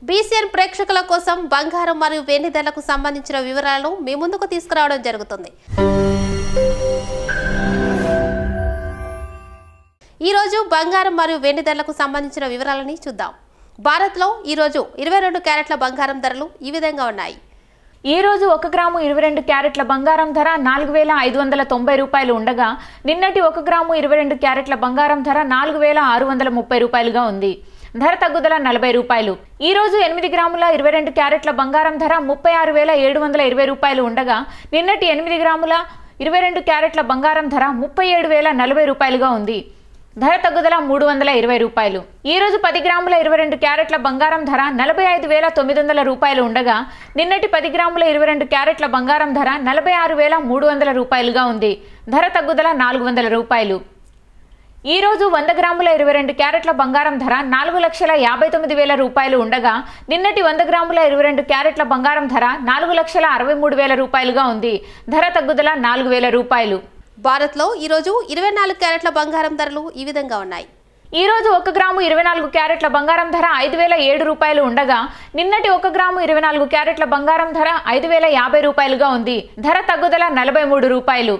BCN ప్రేక్షకుల కోసం బంగారం మరియు వెండి ధరలకు సంబంధించిన వివరాలను మీ ముందుకు తీసుకురావడం జరుగుతుంది ఈరోజు బంగారం మరియు వెండి ధరలకు సంబంధించిన వివరాలని చూద్దాం భారత్లో ఈరోజు ఇరవై రెండు క్యారెట్ల బంగారం ధరలు ఈ విధంగా ఉన్నాయి ఈ రోజు ఒక గ్రాము ఇరవై రెండు క్యారెట్ల బంగారం ధర నాలుగు వేల ఐదు వందల తొంభై రూపాయలు ఉండగా నిన్నటి ఒక గ్రాము ఇరవై రెండు క్యారెట్ల బంగారం ధర నాలుగు వేల ఆరు వందల ముప్పై రూపాయలుగా ఉంది ధర తగ్గుదల నలభై రూపాయలు ఈ రోజు ఎనిమిది గ్రాముల ఇరవై రెండు క్యారెట్ల బంగారం ధర ముప్పై ఆరు వేల ఏడు వందల ఇరవై రూపాయలు ఉండగా నిన్నటి ఎనిమిది గ్రాముల ఇరవై రెండు క్యారెట్ల బంగారం ధర ముప్పై ఏడు వేల నలభై రూపాయలుగా ఉంది ధర తగ్గుదల మూడు వందల ఇరవై రూపాయలు ఈ రోజు పది గ్రాముల ఇరవై రెండు క్యారెట్ల బంగారం ధర నలభై ఐదు వేల తొమ్మిది వందల రూపాయలు ఉండగా నిన్నటి పది గ్రాముల ఇరవై రెండు క్యారెట్ల బంగారం ధర నలభై ఆరు వేల మూడు వందల రూపాయలుగా ఉంది ధర తగ్గుదల నాలుగు వందల రూపాయలు ఈ రోజు వంద గ్రాముల ఇరవై రెండు క్యారెట్ల బంగారం ధర నాలుగు లక్షల యాభై తొమ్మిది వేల రూపాయలు ఉండగా నిన్నటి వంద గ్రాముల ఇరవై రెండు క్యారెట్ల బంగారం ధర నాలుగు లక్షల అరవై మూడు వేల రూపాయలుగా ఉంది ధర తగ్గుదల నాలుగు వేల రూపాయలు భారత్లో ఈరోజు ఇరవై నాలుగు క్యారెట్ల బంగారం ధరలు ఈ విధంగా ఉన్నాయి ఈ రోజు ఒక గ్రాము ఇరవై నాలుగు క్యారెట్ల బంగారం ధర ఐదు వేల ఏడు రూపాయలు ఉండగా నిన్నటి ఒక గ్రాము ఇరవై నాలుగు క్యారెట్ల బంగారం ధర ఐదు వేల యాభై రూపాయలుగా ఉంది ధర తగ్గుదల నలభై మూడు రూపాయలు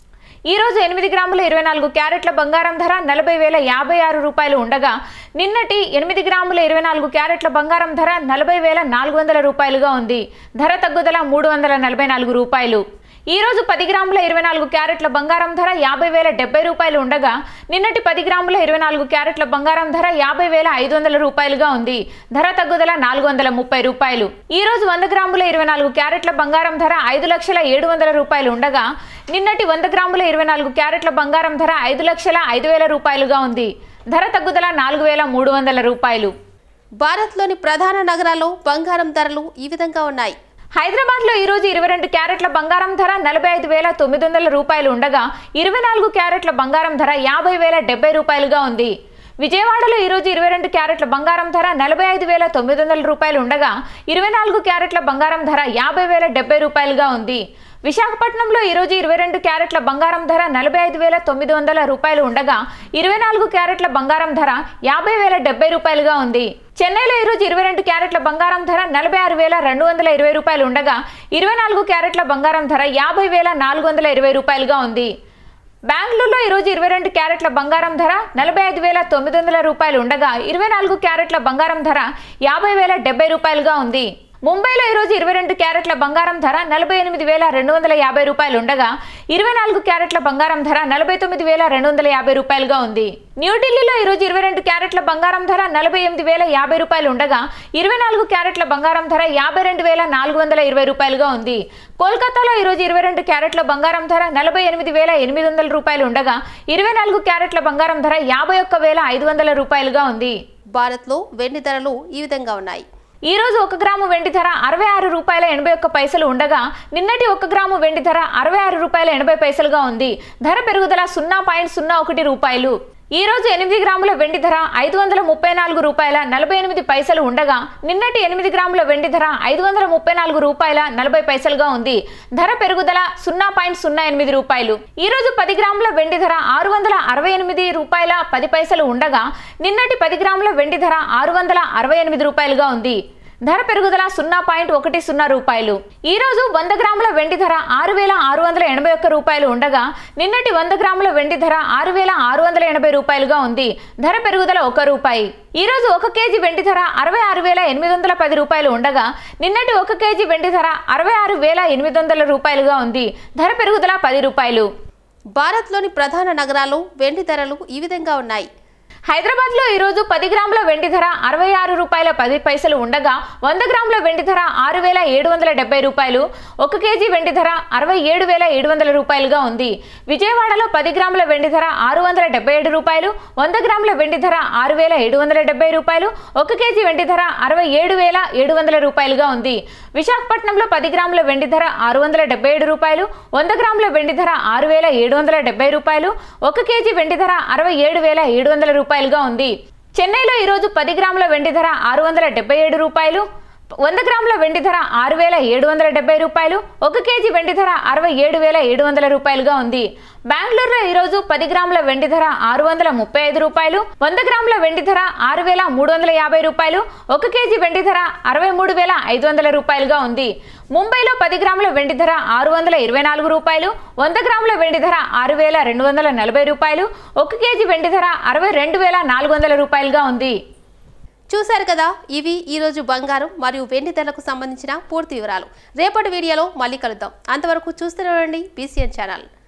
ఈ రోజు ఎనిమిది గ్రాముల ఇరవై నాలుగు క్యారెట్ల బంగారం ధర నలభై వేల యాభై ఆరు రూపాయలు ఉండగా నిన్నటి ఎనిమిది గ్రాముల ఇరవై నాలుగు క్యారెట్ల బంగారం ధర నలభై వేల నాలుగు వందల రూపాయలుగా ఉంది ధర తగ్గుదల మూడు వందల నలభై నాలుగు రూపాయలు ఈ రోజు పది గ్రాముల ఇరవై నాలుగు క్యారెట్ల బంగారం ధర యాభై వేల డెబ్బై రూపాయలు ఉండగా నిన్నటి పది గ్రాముల ఇరవై నాలుగు క్యారెట్ల బంగారం ధర యాభై వేల ఐదు వందల రూపాయలుగా ఉంది ధర తగ్గుదల నాలుగు వందల ముప్పై రూపాయలు ఈ రోజు వంద గ్రాముల ఇరవై నాలుగు క్యారెట్ల బంగారం ధర ఐదు లక్షల ఏడు వందల రూపాయలు ఉండగా నిన్నటి వంద గ్రాముల ఇరవై నాలుగు క్యారెట్ల బంగారం ధర ఐదు లక్షల ఐదు వేల రూపాయలుగా ఉంది ధర తగ్గుదల నాలుగు వేల మూడు వందల రూపాయలు భారత్లోని ప్రధాన నగరాల్లో బంగారం ధరలు ఈ విధంగా ఉన్నాయి హైదరాబాద్లో ఈ రోజు ఇరవై రెండు క్యారెట్ల బంగారం ధర నలభై ఐదు వేల తొమ్మిది వందల రూపాయలు ఉండగా ఇరవై నాలుగు క్యారెట్ల బంగారం ధర యాభై వేల డెబ్బై రూపాయలుగా ఉంది విజయవాడలో ఈ రోజు ఇరవై రెండు క్యారెట్ల బంగారం ధర నలభై ఐదు వేల తొమ్మిది వందల రూపాయలు ఉండగా ఇరవై నాలుగు క్యారెట్ల బంగారం ధర యాభై వేల డెబ్బై రూపాయలుగా ఉంది విశాఖపట్నంలో ఈ రోజు ఇరవై రెండు క్యారెట్ల బంగారం ధర నలభై ఐదు వేల తొమ్మిది వందల రూపాయలు ఉండగా ఇరవై నాలుగు క్యారెట్ల బంగారం ధర యాభై వేల డెబ్బై రూపాయలుగా ఉంది చెన్నైలో ఈరోజు ఇరవై రెండు క్యారెట్ల బంగారం ధర నలభై ఆరు వేల రెండు వందల ఇరవై రూపాయలు ఉండగా ఇరవై నాలుగు క్యారెట్ల బంగారం ధర యాభై వేల నాలుగు వందల ఇరవై రూపాయలుగా ఉంది బెంగళూరులో ఈరోజు ఇరవై రెండు క్యారెట్ల బంగారం ధర నలభై ఐదు వేల తొమ్మిది వందల రూపాయలు ఉండగా ఇరవై నాలుగు క్యారెట్ల బంగారం ధర యాభై వేల డెబ్బై రూపాయలుగా ఉంది ముంబైలో ఈరోజు ఇరవై రెండు క్యారెట్ల బంగారం ధర నలభై ఎనిమిది వేల రెండు వందల యాభై రూపాయలు ఉండగా ఇరవై నాలుగు క్యారెట్ల బంగారం ధర నలభై తొమ్మిది వేల రెండు వందల యాభై రూపాయలుగా ఉంది న్యూఢిల్లీలో ఈరోజు ఇరవై రెండు క్యారెట్ల బంగారం ధర నలభై ఎనిమిది వేల యాభై రూపాయలు ఉండగా ఇరవై నాలుగు క్యారెట్ల బంగారం ధర యాభై రెండు వేల నాలుగు వందల ఇరవై రూపాయలుగా ఉంది కోల్కతాలో ఈరోజు ఇరవై రెండు క్యారెట్ల బంగారం ధర నలభై ఎనిమిది వేల ఎనిమిది వందల రూపాయలు ఉండగా ఇరవై నాలుగు క్యారెట్ల బంగారం ధర యాభై ఒక్క వేల ఐదు వందల రూపాయలుగా ఉంది భారత్లో వెండి ధరలు ఈ విధంగా ఉన్నాయి ఈ రోజు ఒక గ్రాము వెండి ధర అరవై ఆరు రూపాయల ఎనభై ఒక్క పైసలు ఉండగా నిన్నటి ఒక గ్రాము వెండి ధర అరవై ఆరు రూపాయల ఎనభై పైసలుగా ఉంది ధర పెరుగుదల సున్నా పాయింట్ సున్నా ఒకటి రూపాయలు ఈ రోజు ఎనిమిది గ్రాముల వెండి ధర ఐదు వందల ముప్పై నాలుగు రూపాయల నలభై ఎనిమిది పైసలు ఉండగా నిన్నటి ఎనిమిది గ్రాముల వెండి ధర ఐదు వందల ముప్పై నాలుగు రూపాయల నలభై పైసలుగా ఉంది ధర పెరుగుదల సున్నా పాయింట్ సున్నా ఎనిమిది రూపాయలు ఈ రోజు పది గ్రాముల వెండి ధర ఆరు వందల అరవై ఎనిమిది రూపాయల పది పైసలు ఉండగా నిన్నటి పది గ్రాముల వెండి ధర ఆరు వందల అరవై ఎనిమిది రూపాయలుగా ఉంది ధర పెరుగుదల సున్నా పాయింట్ ఒకటి సున్నా రూపాయలు ఈ రోజు వంద గ్రాముల వెండి ధర ఆరు వేల ఆరు వందల ఎనభై ఒక్క రూపాయలు ఉండగా నిన్నటి వంద గ్రాముల వెండి ధర ఆరు వేల ఆరు వందల ఎనభై రూపాయలుగా ఉంది ధర పెరుగుదల ఒక రూపాయి ఈ రోజు ఒక కేజీ వెండి ధర అరవై ఆరు వేల ఎనిమిది వందల పది రూపాయలు ఉండగా నిన్నటి ఒక కేజీ వెండి ధర అరవై ఆరు వేల ఎనిమిది వందల రూపాయలుగా ఉంది ధర పెరుగుదల పది రూపాయలు భారత్లోని ప్రధాన నగరాల్లో వెండి ధరలు ఈ విధంగా ఉన్నాయి హైదరాబాద్లో ఈరోజు పది గ్రాముల వెండి ధర అరవై ఆరు రూపాయల పది పైసలు ఉండగా వంద గ్రాముల వెండి ధర ఆరు వేల ఏడు వందల డెబ్బై రూపాయలు ఒక కేజీ వెండి ధర అరవై ఏడు వేల ఏడు వందల రూపాయలుగా ఉంది విజయవాడలో పది గ్రాముల వెండి ధర ఆరు వందల డెబ్బై ఏడు రూపాయలు వంద గ్రాముల వెండి ధర ఆరు వేల ఏడు వందల డెబ్బై రూపాయలు ఒక కేజీ వెండి ధర అరవై ఏడు వేల ఏడు వందల రూపాయలుగా ఉంది విశాఖపట్నంలో పది గ్రాముల వెండి ధర ఆరు వందల డెబ్బై ఏడు రూపాయలు వంద గ్రాముల వెండి ధర ఆరు వేల ఏడు వందల డెబ్బై రూపాయలు ఒక కేజీ వెండి ధర అరవై ఏడు వేల ఏడు వందల రూపాయలుగా ఉంది చెన్నైలో ఈరోజు పది గ్రాముల వెండి ధర ఆరు వందల డెబ్బై ఏడు రూపాయలు వంద గ్రాముల వెండి ధర ఆరు వేల ఏడు వందల డెబ్బై రూపాయలు ఒక కేజీ వెండి ధర అరవై ఏడు వేల ఏడు వందల రూపాయలుగా ఉంది బెంగళూరులో ఈరోజు పది గ్రాముల వెండి ధర ఆరు వందల ముప్పై ఐదు రూపాయలు వంద గ్రాముల వెండి ధర ఆరు వేల మూడు వందల యాభై రూపాయలు ఒక కేజీ వెండి ధర అరవై మూడు వేల ఐదు వందల రూపాయలుగా ఉంది ముంబైలో పది గ్రాముల వెండి ధర ఆరు వందల ఇరవై నాలుగు రూపాయలు వంద గ్రాముల వెండి ధర ఆరు వేల రెండు వందల నలభై రూపాయలు ఒక కేజీ వెండి ధర అరవై రెండు వేల నాలుగు వందల రూపాయలుగా ఉంది చూశారు కదా ఇవి ఈరోజు బంగారం మరియు వెండి ధరలకు సంబంధించిన పూర్తి వివరాలు రేపటి వీడియోలో మళ్ళీ కలుద్దాం అంతవరకు చూస్తూనే ఉండండి బీసీఎన్ ఛానల్